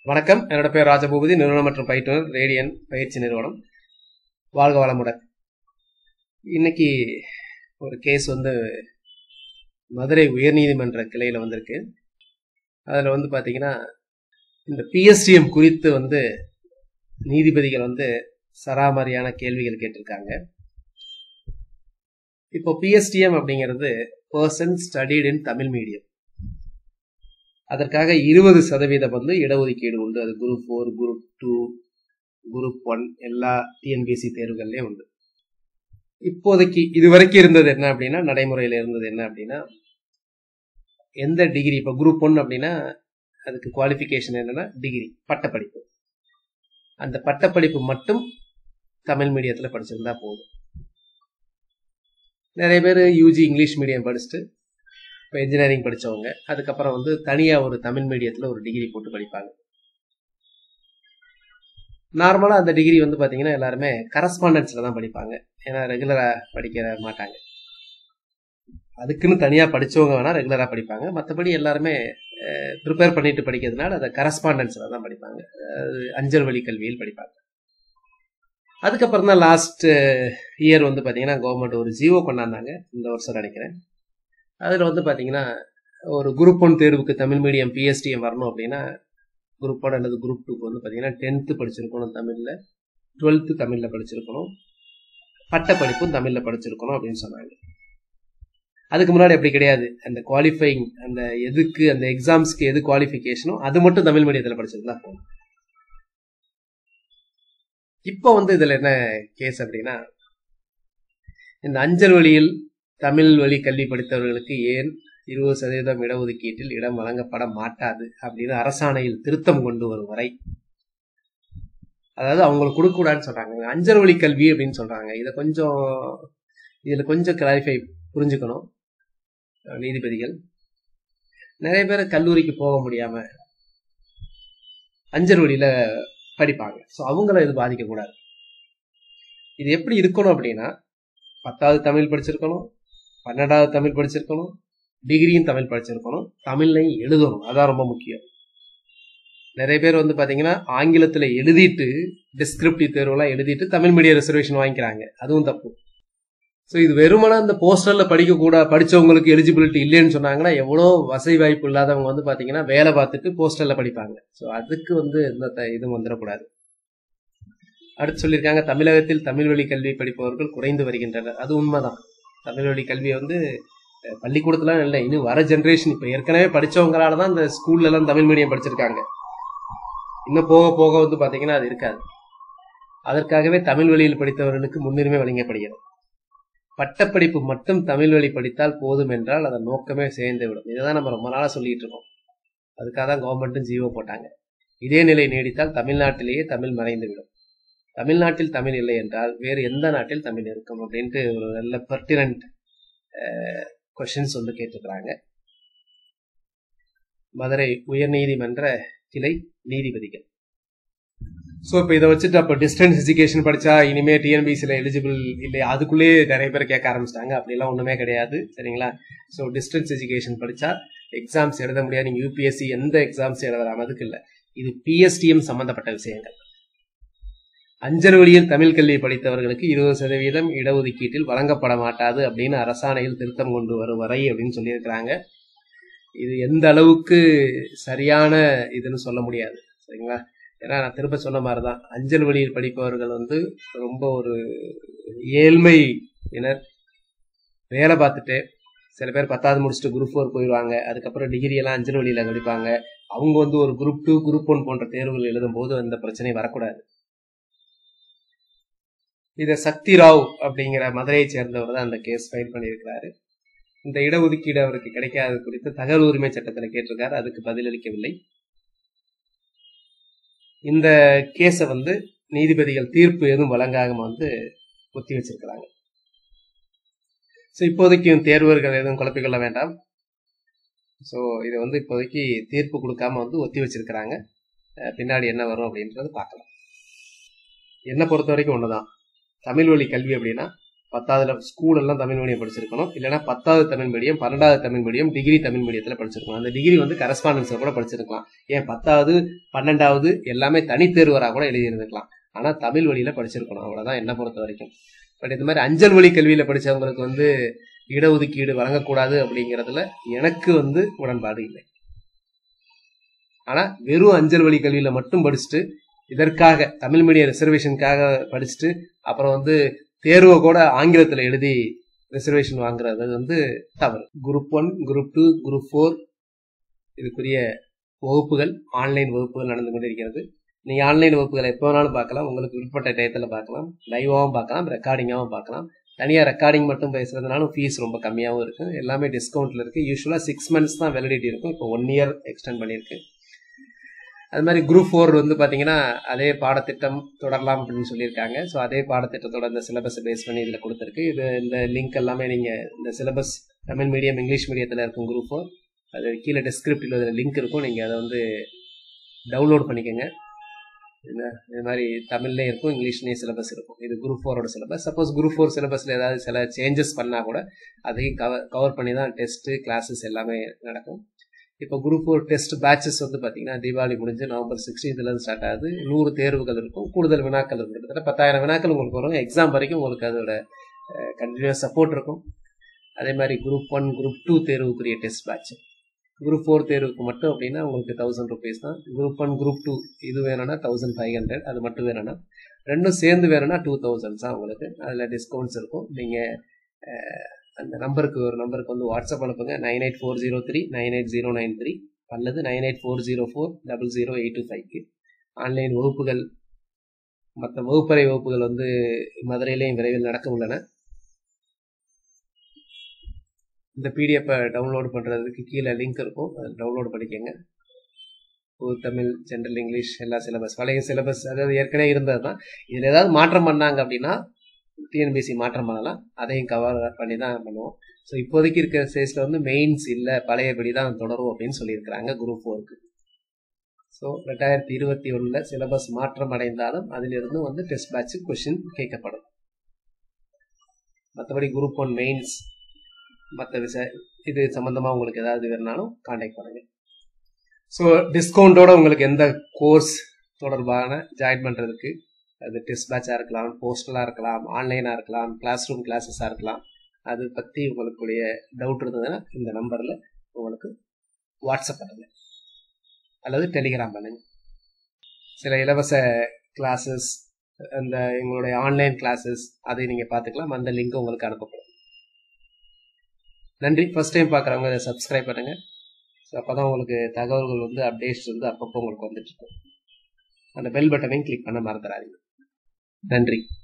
வணக்கம் என்னோட பேர் ராஜபூபதி நிறுவனம் மற்றும் பயிற்றுனர் ரேடியன் பயிற்சி நிறுவனம் வாழ்க வளமுடன் இன்னைக்கு ஒரு கேஸ் வந்து மதுரை உயர்நீதிமன்ற கிளையில வந்திருக்கு அதில் வந்து பார்த்தீங்கன்னா இந்த பிஎஸ்டிஎம் குறித்து வந்து நீதிபதிகள் வந்து சராமரியான கேள்விகள் கேட்டிருக்காங்க இப்போ பிஎஸ்டிஎம் அப்படிங்கிறது person studied in Tamil medium அதற்காக இருபது சதவீதம் வந்து இடஒதுக்கீடு உண்டு அது group four group two group one எல்லா டிஎன்பிஎஸ்சி தேர்வுகள்லயும் உண்டு இப்போதைக்கு இது வரைக்கும் இருந்தது என்ன அப்படின்னா நடைமுறையில் இருந்தது என்ன அப்படின்னா எந்த டிகிரி இப்போ குரூப் ஒன் அப்படின்னா அதுக்கு குவாலிஃபிகேஷன் என்னன்னா டிகிரி பட்டப்படிப்பு அந்த பட்டப்படிப்பு மட்டும் தமிழ் மீடியத்தில் படிச்சிருந்தா போதும் நிறைய பேர் யூஜி இங்கிலீஷ் மீடியம் படிச்சுட்டு இப்போ இன்ஜினியரிங் படித்தவங்க அதுக்கப்புறம் வந்து தனியாக ஒரு தமிழ் மீடியத்தில் ஒரு டிகிரி போட்டு படிப்பாங்க நார்மலாக அந்த டிகிரி வந்து பார்த்தீங்கன்னா எல்லாருமே கரஸ்பாண்டன்ஸில் தான் படிப்பாங்க ஏன்னா ரெகுலராக படிக்க மாட்டாங்க அதுக்குன்னு தனியாக படித்தவங்க வேணால் ரெகுலராக படிப்பாங்க மற்றபடி எல்லாருமே ப்ரிப்பேர் பண்ணிட்டு படிக்கிறதுனால அதை கரஸ்பாண்டன்ஸில் தான் படிப்பாங்க அது அஞ்சல் வழி கல்வியில் படிப்பாங்க அதுக்கப்புறம் தான் லாஸ்ட் இயர் வந்து பார்த்தீங்கன்னா கவர்மெண்ட் ஒரு ஜியோ கொண்டாந்தாங்க இந்த வருஷம் நினைக்கிறேன் அதில் வந்து பார்த்தீங்கன்னா ஒரு குரூப் ஒன் தேர்வுக்கு தமிழ் மீடியம் பிஎஸ்டிஎம் வரணும் அப்படின்னா குரூப் ஒன் அல்லது குரூப் டூக்கு வந்து பார்த்தீங்கன்னா டென்த்து படிச்சிருக்கணும் தமிழில் டுவெல்த்து தமிழில் படிச்சிருக்கணும் பட்ட படிப்பும் தமிழில் படிச்சிருக்கணும் அப்படின்னு சொன்னாங்க அதுக்கு முன்னாடி அப்படி கிடையாது அந்த குவாலிஃபைங் அந்த எதுக்கு அந்த எக்ஸாம்ஸ்க்கு எது குவாலிஃபிகேஷனோ அது மட்டும் தமிழ் மீடியத்தில் படிச்சிருந்தா போதும் இப்போ வந்து இதில் என்ன கேஸ் அப்படின்னா இந்த அஞ்சல் வழியில் தமிழ் வழி கல்வி படித்தவர்களுக்கு ஏன் இருபது சதவீதம் இடஒதுக்கீட்டில் இடம் வழங்கப்பட மாட்டாது அப்படின்னு அரசாணையில் திருத்தம் கொண்டு வரும் வரை அதாவது அவங்களுக்கு கொடுக்கக்கூடாதுன்னு சொல்றாங்க அஞ்சல் வழி கல்வி அப்படின்னு சொல்றாங்க இதை கொஞ்சம் இதுல கொஞ்சம் கிளாரிஃபை புரிஞ்சுக்கணும் நீதிபதிகள் நிறைய பேர் கல்லூரிக்கு போக முடியாம அஞ்சல் வழியில படிப்பாங்க ஸோ அவங்கள இது பாதிக்கக்கூடாது இது எப்படி இருக்கணும் அப்படின்னா பத்தாவது தமிழ் படிச்சிருக்கணும் பன்னெண்டாவது தமிழ் படிச்சிருக்கணும் டிகிரியும் தமிழ் படிச்சிருக்கணும் தமிழ்லையும் எழுதணும் அதான் ரொம்ப முக்கியம் நிறைய பேர் வந்து பாத்தீங்கன்னா ஆங்கிலத்துல எழுதிட்டு டிஸ்கிரிப்டிவ் தேர்வுலாம் எழுதிட்டு தமிழ் மீடியம் ரிசர்வேஷன் வாங்கிக்கிறாங்க அதுவும் தப்பு ஸோ இது வெறுமனா இந்த போஸ்டர்ல படிக்க கூட படிச்சவங்களுக்கு எலிஜிபிலிட்டி இல்லைன்னு சொன்னாங்கன்னா எவ்வளோ வசதி வாய்ப்பு இல்லாதவங்க வந்து பாத்தீங்கன்னா வேலை பார்த்துட்டு போஸ்டர்ல படிப்பாங்க ஸோ அதுக்கு வந்து எந்த இதுவும் வந்துடக்கூடாது அடுத்து சொல்லியிருக்காங்க தமிழகத்தில் தமிழ் வழி கல்வி படிப்பவர்கள் குறைந்து வருகின்றனர் அது உண்மைதான் தமிழ் வழி கல்வியை வந்து பள்ளிக்கூடத்துல இல்லை இன்னும் வர ஜென்ரேஷன் இப்போ ஏற்கனவே படிச்சவங்களால தான் இந்த ஸ்கூல்ல எல்லாம் தமிழ் மீடியம் படிச்சிருக்காங்க இன்னும் போக போக வந்து பாத்தீங்கன்னா அது இருக்காது அதற்காகவே தமிழ் வழியில் படித்தவர்களுக்கு முன்னுரிமை வழங்கப்படுகிறது பட்டப்படிப்பு மட்டும் தமிழ் வழி படித்தால் போதும் என்றால் அதன் நோக்கமே சேர்ந்து விடும் இதுதான் நம்ம ரொம்ப நாளா சொல்லிட்டு இருக்கோம் அதுக்காக தான் கவர்மெண்ட்டும் ஜீவோ போட்டாங்க இதே நிலை நீடித்தால் தமிழ்நாட்டிலேயே தமிழ் மறைந்து விடும் தமிழ்நாட்டில் தமிழ் இல்லை என்றால் வேறு எந்த நாட்டில் தமிழ் இருக்கும் அப்படின்ட்டு ஒரு நல்ல பர்டினன்ட் கொஷின்ஸ் வந்து கேட்டுக்கிறாங்க மதுரை உயர்நீதிமன்ற கிளை நீதிபதிகள் ஸோ இப்போ இதை வச்சுட்டு அப்போ டிஸ்டன்ஸ் எஜுகேஷன் படிச்சா இனிமே டிஎன்பிசியில் எலிஜிபிள் இல்லை அதுக்குள்ளேயே நிறைய பேர் கேட்க ஆரம்பிச்சிட்டாங்க அப்படிலாம் ஒன்றுமே கிடையாது சரிங்களா ஸோ டிஸ்டன்ஸ் எஜுகேஷன் படிச்சா எக்ஸாம்ஸ் எழுத முடியாது நீங்கள் யூபிஎஸ்சி எந்த எக்ஸாம்ஸ் எழுதலாம் அதுக்கு இல்லை இது பிஎஸ்டிஎம் சம்பந்தப்பட்ட விஷயங்கள் அஞ்சல் வழியில் தமிழ் கல்வி படித்தவர்களுக்கு இருபது சதவீதம் இடஒதுக்கீட்டில் வழங்கப்பட மாட்டாது அப்படின்னு அரசாணையில் திருத்தம் கொண்டு வரும் வரை அப்படின்னு சொல்லியிருக்கிறாங்க இது எந்த அளவுக்கு சரியான இதுன்னு சொல்ல முடியாது சரிங்களா ஏன்னா நான் திரும்ப சொன்ன மாதிரி தான் அஞ்சல் வழியில் படிப்பவர்கள் வந்து ரொம்ப ஒரு ஏழ்மை இனர் வேலை பார்த்துட்டு சில பேர் பத்தாவது முடிச்சுட்டு குரூப் ஃபோர் போயிடுவாங்க அதுக்கப்புறம் டிகிரி எல்லாம் அஞ்சல் வழியில் படிப்பாங்க அவங்க வந்து ஒரு குரூப் டூ குரூப் ஒன் போன்ற தேர்வுகள் எழுதும் போது அந்த பிரச்சனை வரக்கூடாது இதை சக்தி ராவ் அப்படிங்கிற மதுரையை சேர்ந்தவர் தான் அந்த கேஸ் ஃபைல் பண்ணியிருக்கிறாரு இந்த இடஒதுக்கீடு அவருக்கு கிடைக்காதது குறித்து தகவல் உரிமை சட்டத்தில் கேட்டிருக்காரு அதுக்கு பதிலளிக்கவில்லை இந்த கேஸை வந்து நீதிபதிகள் தீர்ப்பு எதுவும் வழங்காம வந்து ஒத்தி வச்சிருக்கிறாங்க ஸோ இப்போதைக்கு தேர்வர்கள் எதுவும் குழப்பிக்கொள்ள வேண்டாம் ஸோ இதை வந்து இப்போதைக்கு தீர்ப்பு கொடுக்காம வந்து ஒத்தி வச்சிருக்கிறாங்க பின்னாடி என்ன வரும் அப்படின்றது பார்க்கலாம் என்னை பொறுத்த வரைக்கும் ஒண்ணுதான் தமிழ் வழி கல்வி அப்படின்னா பத்தாவதுல ஸ்கூல் எல்லாம் தமிழ் மீடியம் படிச்சிருக்கணும் இல்லைன்னா பத்தாவது தமிழ் மீடியம் பன்னெண்டாவது தமிழ் மீடியம் டிகிரி தமிழ் மீடியத்தில் படிச்சிருக்கணும் அந்த டிகிரி வந்து கரஸ்பாண்டன்ஸில் கூட படிச்சிருக்கலாம் ஏன் பத்தாவது பன்னெண்டாவது எல்லாமே தனித்தேர்வராக கூட எழுதியிருந்துக்கலாம் ஆனால் தமிழ் வழியில் படிச்சிருக்கணும் அவ்வளோதான் என்ன பொறுத்த வரைக்கும் பட் இந்த மாதிரி அஞ்சல் வழி கல்வியில் படித்தவங்களுக்கு வந்து இடஒதுக்கீடு வழங்கக்கூடாது அப்படிங்கிறதுல எனக்கு வந்து உடன்பாடு இல்லை ஆனால் வெறும் அஞ்சல் வழி கல்வியில் மட்டும் படிச்சுட்டு இதற்காக தமிழ் மீடியம் ரிசர்வேஷனுக்காக படிச்சுட்டு அப்புறம் வந்து தேர்வை கூட ஆங்கிலத்தில் எழுதி ரிசர்வேஷன் வாங்குறது வந்து தவறு group one group two group four இதுக்குரிய வகுப்புகள் ஆன்லைன் வகுப்புகள் நடந்து கொண்டிருக்கிறது நீங்கள் ஆன்லைன் வகுப்புகளை எப்போ வேணாலும் பார்க்கலாம் உங்களுக்கு விருப்பப்பட்ட டயத்தில் பார்க்கலாம் லைவாகவும் பார்க்கலாம் ரெக்கார்டிங்காகவும் பார்க்கலாம் தனியாக ரெக்கார்டிங் மட்டும் பேசுறதுனாலும் ஃபீஸ் ரொம்ப கம்மியாகவும் இருக்குது எல்லாமே டிஸ்கவுண்ட்டில் இருக்குது யூஸ்வலாக சிக்ஸ் மந்த்ஸ் தான் வெலிடிட்டி இருக்கும் இப்போ ஒன் இயர் எக்ஸ்டெண்ட் பண்ணியிருக்கு அது மாதிரி குரூப் ஃபோர் வந்து பார்த்தீங்கன்னா அதே பாடத்திட்டம் தொடரலாம் அப்படின்னு சொல்லியிருக்காங்க ஸோ அதே பாடத்திட்டத்தோட இந்த சிலபஸை பேஸ் பண்ணி இதில் கொடுத்துருக்கு இது இந்த லிங்க் எல்லாமே நீங்கள் இந்த சிலபஸ் தமிழ் மீடியம் இங்கிலீஷ் மீடியத்தில் இருக்கும் குரூப் ஃபோர் அது கீழே டிஸ்கிரிப்டில் அதில் லிங்க் இருக்கும் நீங்கள் அதை வந்து டவுன்லோட் பண்ணிக்கோங்க இது மாதிரி தமிழ்லேயும் இருக்கும் இங்கிலீஷ்லேயும் சிலபஸ் இருக்கும் இது குரூப் ஃபோரோட சிலபஸ் சப்போஸ் குரூப் ஃபோர் சிலபஸில் ஏதாவது சில சேஞ்சஸ் பண்ணால் கூட அதையும் கவர் கவர் பண்ணி தான் டெஸ்ட்டு கிளாஸஸ் எல்லாமே நடக்கும் இப்போ குரூப் ஃபோர் டெஸ்ட் பேட்சஸ் வந்து பார்த்தீங்கன்னா தீபாவளி முடிஞ்சு நவம்பர் சிக்ஸ்டீன்த்லேருந்து ஸ்டார்ட் ஆகுது நூறு தேர்வுகள் இருக்கும் கூடுதல் வினாக்கள் இருக்கும் கிட்டத்தட்ட பத்தாயிரம் வினாக்கள் உங்களுக்கு வரும் எக்ஸாம் வரைக்கும் உங்களுக்கு அதோட கண்டினியூஸ் சப்போர்ட் இருக்கும் அதே மாதிரி குரூப் ஒன் குரூப் டூ தேர்வுக்குரிய டெஸ்ட் பேட்ச் குரூப் ஃபோர் தேர்வுக்கு மட்டும் அப்படின்னா உங்களுக்கு தௌசண்ட் ருபீஸ் தான் குரூப் ஒன் குரூப் டூ இது வேணும்னா தௌசண்ட் ஃபைவ் ஹண்ட்ரட் அது மட்டும் வேணும்னா ரெண்டும் சேர்ந்து வேணும்னா டூ தௌசண்ட்ஸ் தான் உங்களுக்கு அதில் டிஸ்கவுண்ட்ஸ் இருக்கும் நீங்கள் அந்த நம்பருக்கு ஒரு நம்பருக்கு வந்து வாட்ஸ்அப் அனுப்புங்க nine eight four zero three nine eight zero nine three அல்லது nine eight four zero four double zero eight two ஃபைவ்க்கு ஆன்லைன் வகுப்புகள் மற்ற வகுப்பறை வகுப்புகள் வந்து மதுரையிலையும் விரைவில் நடக்க உள்ளன இந்த பிடிஎஃப்பை டவுன்லோட் பண்ணுறதுக்கு கீழே லிங்க் இருக்கும் அதை டவுன்லோட் பண்ணிக்கோங்க புது தமிழ் ஜென்ரல் இங்கிலீஷ் எல்லா சிலபஸ் பழைய சிலபஸ் அதாவது ஏற்கனவே இருந்தது தான் இதில் ஏதாவது மாற்றம் பண்ணாங்க அப்படின்னா டிஎன்பிசி மாற்றம் பண்ணலாம் அதையும் கவர் பண்ணி தான் பண்ணுவோம் ஸோ இப்போதைக்கு இருக்கிற ஸ்டேஜில் வந்து மெயின்ஸ் இல்லை பழையபடி தான் தொடரும் அப்படின்னு சொல்லியிருக்கிறாங்க குரூப் ஃபோருக்கு ஸோ ரெண்டாயிரத்தி இருபத்தி ஒன்றில் சிலபஸ் மாற்றம் அடைந்தாலும் அதிலிருந்து வந்து டெஸ்ட் பேட்ச் கொஷின் கேட்கப்படும் மற்றபடி குரூப் ஒன் மெயின்ஸ் மற்ற விஷய இது சம்மந்தமாக உங்களுக்கு ஏதாவது வேணுனாலும் காண்டாக்ட் பண்ணுங்கள் ஸோ டிஸ்கவுண்ட்டோட உங்களுக்கு எந்த கோர்ஸ் தொடர்பான ஜாயின் பண்ணுறதுக்கு அது டெஸ்ட் பேட்சாக இருக்கலாம் போஸ்டலாக இருக்கலாம் ஆன்லைனாக இருக்கலாம் கிளாஸ் ரூம் கிளாஸஸாக இருக்கலாம் அது பற்றி உங்களுக்குடைய டவுட் இருந்ததுன்னா இந்த நம்பரில் உங்களுக்கு வாட்ஸ்அப் பண்ணுங்க அல்லது டெலிகிராம் பண்ணுங்க சில இலவச கிளாஸஸ் அந்த எங்களுடைய ஆன்லைன் கிளாஸஸ் அதை நீங்கள் பார்த்துக்கலாம் அந்த லிங்க் உங்களுக்கு அனுப்பப்படும் நன்றி ஃபர்ஸ்ட் டைம் பார்க்குறவங்க இதை சப்ஸ்கிரைப் பண்ணுங்கள் ஸோ அப்போ தான் உங்களுக்கு தகவல்கள் வந்து அப்டேட்ஸ் வந்து அப்பப்போ உங்களுக்கு வந்துட்டு இருக்கும் அந்த பெல் பட்டனையும் கிளிக் பண்ண மறந்துடாதீங்க நன்றி